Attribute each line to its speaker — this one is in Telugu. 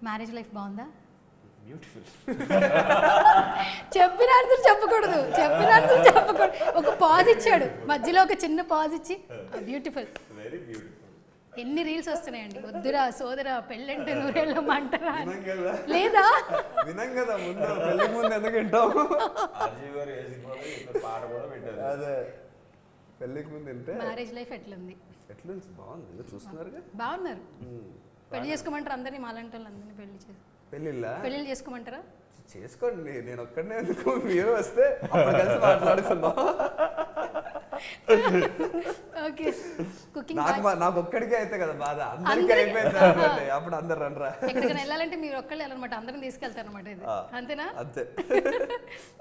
Speaker 1: మ్యారేజ్ లైఫ్ బాగుందా
Speaker 2: బ్యూటిఫుల్
Speaker 1: చెప్పిన ఆన్సర్ చెప్పకూడదు చెప్పిన ఆన్సర్ చెప్పకూడదు ఒక పాజ్ ఇచ్చాడు మధ్యలో ఒక చిన్న పాజ్ ఇచ్చి బ్యూటిఫుల్
Speaker 2: వెరీ బ్యూటిఫుల్
Speaker 1: ఎన్ని రీల్స్ వస్తున్నాయండి వద్దురా సోదరా పెళ్ళంటే నూరేళ్ళమంటారా అని.
Speaker 3: వినం కదా
Speaker 1: లేదా
Speaker 3: వినం కదా ముందు పెళ్లి ముందు ఎందుకు వింటాం
Speaker 2: అర్జీవ్ గారు ఏ సినిమాలో ఇక్కడ పాట కూడా పెట్టారు
Speaker 3: అదే పెళ్ళికి ముందు వింటే
Speaker 1: మ్యారేజ్ లైఫ్ ఎట్లుంది
Speaker 3: ఎట్లా బాగుంది ఇంకా చూస్తున్నారుగా
Speaker 1: బాగున్నారు పెళ్లి చేసుకోమంటారు అందరినీ మాలాంటి వాళ్ళందరినీ పెళ్లి చేసి
Speaker 3: పెళ్ళిళ్ళా
Speaker 1: పెళ్ళిళ్ళు చేసుకోమంటారా
Speaker 3: చేసుకోండి నేను ఒక్కడనే ఎందుకు మీరు వస్తే అప్పుడు కలిసి మాట్లాడుకుందాం
Speaker 1: ఓకే కుకింగ్
Speaker 3: నాకు మా- నాకు ఒక్కడికే అయితే కదా బాధ అందరికీ
Speaker 1: అందరికీ-
Speaker 3: అయిపోయింది అనుకోండి అప్పుడు అందరు రండ్రా
Speaker 1: ఎక్కడికైనా వెళ్ళాలంటే మీరు ఒక్కళ్ళు వెళ్ళనమాట అందరిని తీసుకెళ్తారు అనమాట ఇది
Speaker 3: ఆ.
Speaker 1: అంతేనా
Speaker 3: అంతే